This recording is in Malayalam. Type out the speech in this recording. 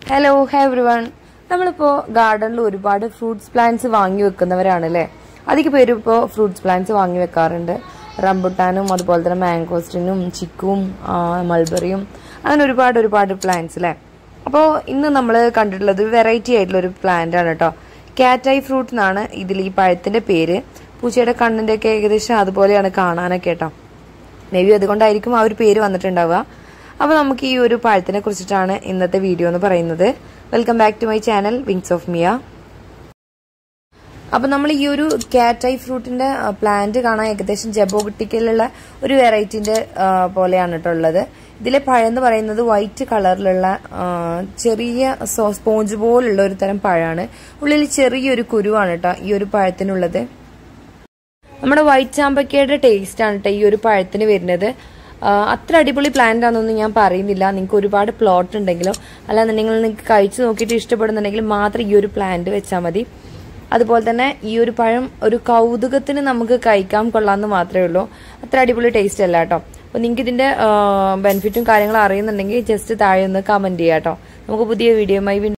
ഹലോ ഹൈ എവ്രി വൺ നമ്മളിപ്പോൾ ഗാർഡനിൽ ഒരുപാട് ഫ്രൂട്ട്സ് പ്ലാന്റ്സ് വാങ്ങി വെക്കുന്നവരാണ് അല്ലേ അധിക പേരും ഇപ്പോൾ ഫ്രൂട്ട്സ് പ്ലാന്റ്സ് വാങ്ങി വെക്കാറുണ്ട് റംബുട്ടാനും അതുപോലെ തന്നെ മാംഗോസ്റ്റിനും ചിക്കും ആ, മൾബറിയും അങ്ങനെ ഒരുപാട് ഒരുപാട് പ്ലാന്റ്സ് അല്ലേ അപ്പോൾ ഇന്ന് നമ്മൾ കണ്ടിട്ടുള്ളത് വെറൈറ്റി ആയിട്ടുള്ള ഒരു പ്ലാന്റ് ആണ് കേട്ടോ കാറ്റായി ഫ്രൂട്ട് എന്നാണ് ഇതിൽ ഈ പഴത്തിന്റെ പേര് പൂച്ചയുടെ കണ്ണിന്റെ ഒക്കെ ഏകദേശം അതുപോലെയാണ് കാണാനൊക്കെ കേട്ടോ മേ ബി അതുകൊണ്ടായിരിക്കും ആ ഒരു പേര് വന്നിട്ടുണ്ടാവുക അപ്പോൾ നമുക്ക് ഈ ഒരു പഴത്തിനെ കുറിച്ചിട്ടാണ് ഇന്നത്തെ വീഡിയോ എന്ന് പറയുന്നത് welcome back to my channel wings of Mia അപ്പോൾ നമ്മൾ ഈ ഒരു കാറ്റായി ഫ്രൂട്ടിന്റെ പ്ലാന്റ് കാണാൻ ഏകദേശം ജബോഗട്ടിക്കലുള്ള ഒരു വെറൈറ്റിന്റെ പോലെയാണ് കേട്ടോ ഉള്ളത് ഇതിലെ പഴം എന്ന് പറയുന്നത് വൈറ്റ് കളറിലുള്ള ആ, ചെറിയ സോ- സ്പോഞ്ച് പോലുള്ള ഒരു തരം പഴമാണ് ഉള്ളിൽ ചെറിയൊരു കുരുവാണ് കേട്ടോ ഈ ഒരു പഴത്തിനുള്ളത് നമ്മുടെ വൈറ്റ് ചാമ്പക്കയുടെ ടേസ്റ്റ് ആണ് കേട്ടോ ഈ ഒരു പഴത്തിന് വരുന്നത് ആ, അത്ര അടിപൊളി പ്ലാന്റ് ആണെന്നൊന്നും ഞാൻ പറയുന്നില്ല നിങ്ങൾക്ക് ഒരുപാട് പ്ലോട്ട് ഉണ്ടെങ്കിലോ അല്ലാന്നുണ്ടെങ്കിൽ നിങ്ങൾക്ക് കഴിച്ചു നോക്കിയിട്ട് ഇഷ്ടപ്പെടുന്നുണ്ടെങ്കിൽ മാത്രം ഈ ഒരു പ്ലാന്റ് വെച്ചാൽ മതി അതുപോലെ തന്നെ ഈ ഒരു പഴം ഒരു കൗതുകത്തിന് നമുക്ക് കഴിക്കാൻ കൊള്ളാമെന്ന് മാത്രമേ ഉള്ളൂ അത്ര അടിപൊളി ടേസ്റ്റ് അല്ല കേട്ടോ അപ്പോൾ നിങ്ങൾക്ക് ഇതിന്റെ ബെനിഫിറ്റും കാര്യങ്ങളും അറിയുന്നുണ്ടെങ്കിൽ ജസ്റ്റ് താഴെ ഒന്ന് കമന്റ് ചെയ്യാം കേട്ടോ നമുക്ക് പുതിയ വീഡിയോയുമായി വീണ്ടും